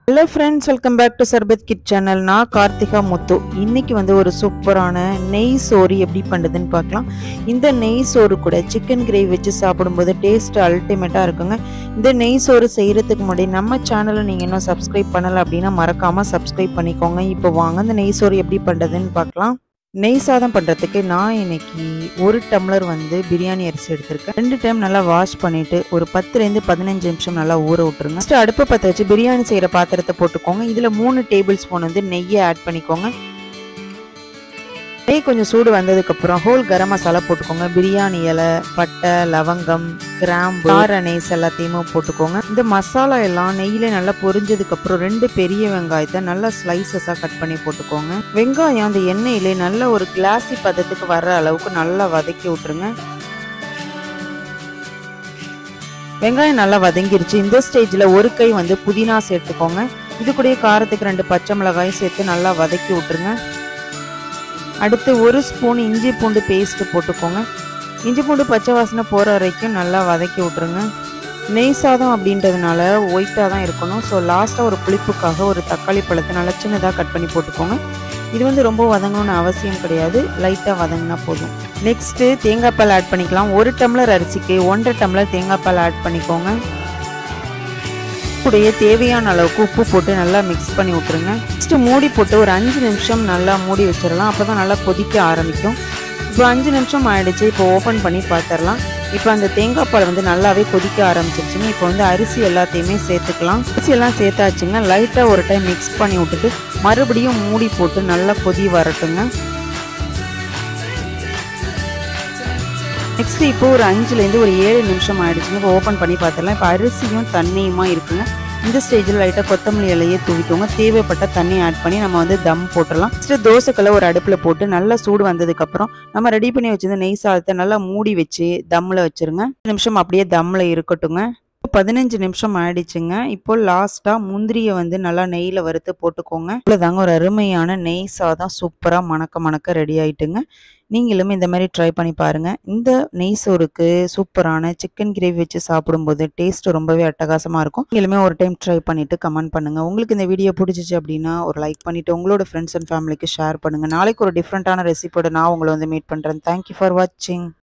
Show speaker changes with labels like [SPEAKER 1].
[SPEAKER 1] hello friends welcome back to சர்பத் கிட் channel நான் கார்த்திகா முத்து இன்னைக்கு வந்து ஒரு சூப்பரான நெய் சோறு எப்படி பண்ணுறதுன்னு பார்க்கலாம் இந்த நெய் சோறு கூட சிக்கன் கிரேவி வச்சு சாப்பிடும்போது டேஸ்ட் அல்டிமேட்டாக இருக்குங்க இந்த நெய் சோறு செய்கிறதுக்கு முன்னாடி நம்ம சேனலை நீங்கள் இன்னும் சப்ஸ்கிரைப் பண்ணலை அப்படின்னா மறக்காமல் சப்ஸ்கிரைப் பண்ணிக்கோங்க இப்போ வாங்க இந்த நெய் சோறு எப்படி பண்ணுறதுன்னு பார்க்கலாம் நெய் சாதம் பண்ணுறதுக்கு நான் இன்னைக்கு ஒரு டம்ளர் வந்து பிரியாணி அரிசி எடுத்திருக்கேன் ரெண்டு டைம் நல்லா வாஷ் பண்ணிட்டு ஒரு பத்துலேருந்து பதினஞ்சு நிமிஷம் நல்லா ஊற விட்டுருங்க ஃபஸ்ட்டு அடுப்பை பற்ற வச்சு பிரியாணி செய்கிற பாத்திரத்தை போட்டுக்கோங்க இதில் மூணு டேபிள் ஸ்பூன் வந்து நெய்யை ஆட் பண்ணிக்கோங்க நெய் கொஞ்சம் சூடு வந்ததுக்கப்புறம் ஹோல் கரம் மசாலா போட்டுக்கோங்க பிரியாணி இலை பட்டை லவங்கம் கிராம்பு கார நெய்ஸ் எல்லாத்தையுமே போட்டுக்கோங்க இந்த மசாலா எல்லாம் நெய்யில நல்லா பொரிஞ்சதுக்கப்புறம் ரெண்டு பெரிய வெங்காயத்தை நல்லா ஸ்லைசஸாக கட் பண்ணி போட்டுக்கோங்க வெங்காயம் அந்த எண்ணெயிலே நல்ல ஒரு கிளாசி பதத்துக்கு வர்ற அளவுக்கு நல்லா வதக்கி விட்டுருங்க வெங்காயம் நல்லா வதங்கிருச்சு இந்த ஸ்டேஜில் ஒரு கை வந்து புதினா சேர்த்துக்கோங்க இது கூடயே காரத்துக்கு ரெண்டு பச்சை மிளகாயும் சேர்த்து நல்லா வதக்கி விட்டுருங்க அடுத்து ஒரு ஸ்பூன் இஞ்சி பூண்டு பேஸ்ட்டு போட்டுக்கோங்க இஞ்சி பூண்டு பச்சை வாசனை போகிற வரைக்கும் நல்லா வதக்கி விட்ருங்க நெய் சாதம் அப்படின்றதுனால ஒயிட்டாக தான் இருக்கணும் ஸோ லாஸ்ட்டாக ஒரு புளிப்புக்காக ஒரு தக்காளி பழத்தை நல்லா சின்னதாக கட் பண்ணி போட்டுக்கோங்க இது வந்து ரொம்ப வதங்கணும்னு அவசியம் கிடையாது லைட்டாக வதங்கினா போதும் நெக்ஸ்ட்டு தேங்காய் பால் ஆட் பண்ணிக்கலாம் ஒரு டம்ளர் அரிசிக்கு ஒன்றரை டம்ளர் தேங்காய் பால் ஆட் பண்ணிக்கோங்க கூடயே தேவையான அளவுக்கு உப்பு போட்டு நல்லா மிக்ஸ் பண்ணி விட்ருங்க நெக்ஸ்ட்டு மூடி போட்டு ஒரு அஞ்சு நிமிஷம் நல்லா மூடி வச்சிடலாம் அப்போ தான் நல்லா கொதிக்க ஆரம்பிக்கும் இப்போ அஞ்சு நிமிஷம் ஆயிடுச்சு இப்போ ஓப்பன் பண்ணி பார்த்துடலாம் இப்போ அந்த தேங்காய் பால் வந்து நல்லாவே கொதிக்க ஆரம்பிச்சிருச்சுங்க இப்போ வந்து அரிசி எல்லாத்தையுமே சேர்த்துக்கலாம் அரிசி எல்லாம் சேர்த்தாச்சுங்க லைட்டாக ஒரு டைம் மிக்ஸ் பண்ணி விட்டுட்டு மறுபடியும் மூடி போட்டு நல்லா கொதி வரட்டுங்க நெக்ஸ்ட் இப்போ ஒரு அஞ்சுலேருந்து ஒரு ஏழு நிமிஷம் ஆயிடுச்சுங்க இப்போ ஓப்பன் பண்ணி பார்த்துடலாம் இப்போ அரிசியும் தண்ணியுமா இருக்குங்க இந்த ஸ்டேஜில் லைட்டாக கொத்தமல்லி இலையே தூவிக்கோங்க தேவைப்பட்ட தண்ணி ஆட் பண்ணி நம்ம வந்து தம் போட்டுடலாம் ஃபஸ்ட்டு தோசைக்கல்லை ஒரு அடுப்பில் போட்டு நல்லா சூடு வந்ததுக்கப்புறம் நம்ம ரெடி பண்ணி வச்சிருந்த நெய் சாதத்தை நல்லா மூடி வச்சு தம்மில் வச்சுருங்க நிமிஷம் அப்படியே தம்மில் இருக்கட்டுங்க பதினஞ்சு நிமிஷம் ஆயிடுச்சுங்க இப்போ லாஸ்ட்டாக முந்திரியை வந்து நல்லா நெய்யில் வறுத்து போட்டுக்கோங்க இவ்வளோதாங்க ஒரு அருமையான நெய் சாதம் சூப்பராக மணக்க மணக்க ரெடி ஆயிட்டுங்க நீங்களும் இந்த மாதிரி ட்ரை பண்ணி பாருங்கள் இந்த நெய் சோறுக்கு சூப்பரான சிக்கன் கிரேவி வச்சு சாப்பிடும்போது டேஸ்ட் ரொம்பவே அட்டகாசமாக இருக்கும் நீங்களுமே ஒரு டைம் ட்ரை பண்ணிவிட்டு கமெண்ட் பண்ணுங்கள் உங்களுக்கு இந்த வீடியோ பிடிச்சிச்சு அப்படின்னா ஒரு லைக் பண்ணிவிட்டு உங்களோட ஃப்ரெண்ட்ஸ் அண்ட் ஃபேமிலிக்கு ஷேர் பண்ணுங்கள் நாளைக்கு ஒரு டிஃப்ரெண்ட்டான ரெசிபியோட நான் உங்களை வந்து மீட் பண்ணுறேன் தேங்க்யூ ஃபார் வாட்சிங்